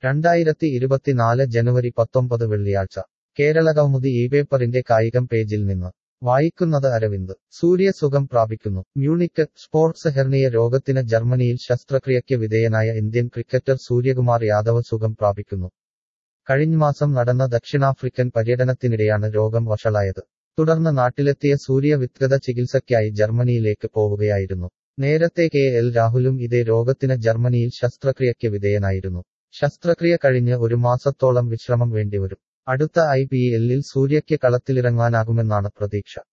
രണ്ടായിരത്തി ഇരുപത്തിനാല് ജനുവരി പത്തൊമ്പത് വെള്ളിയാഴ്ച കേരള കൗമുദി ഈ പേപ്പറിന്റെ കായികം പേജിൽ നിന്ന് വായിക്കുന്നത് അരവിന്ദ് സൂര്യ സുഖം പ്രാപിക്കുന്നു മ്യൂണിക്ക് സ്പോർട്സ് ഹെർണിയ രോഗത്തിന് ജർമ്മനിയിൽ ശസ്ത്രക്രിയയ്ക്ക് വിധേയനായ ഇന്ത്യൻ ക്രിക്കറ്റർ സൂര്യകുമാർ യാദവ് സുഖം പ്രാപിക്കുന്നു കഴിഞ്ഞമാസം നടന്ന ദക്ഷിണാഫ്രിക്കൻ പര്യടനത്തിനിടെയാണ് രോഗം വഷളായത് തുടർന്ന് നാട്ടിലെത്തിയ സൂര്യ വിത്ഗത ചികിത്സയ്ക്കായി ജർമ്മനിയിലേക്ക് പോവുകയായിരുന്നു നേരത്തെ കെ എൽ രാഹുലും ഇതേ രോഗത്തിന് ജർമ്മനിയിൽ ശസ്ത്രക്രിയയ്ക്ക് വിധേയനായിരുന്നു ശസ്ത്രക്രിയ കഴിഞ്ഞ് ഒരു മാസത്തോളം വിശ്രമം വേണ്ടിവരും അടുത്ത ഐ പി എല്ലിൽ സൂര്യയ്ക്ക് കളത്തിലിറങ്ങാനാകുമെന്നാണ് പ്രതീക്ഷ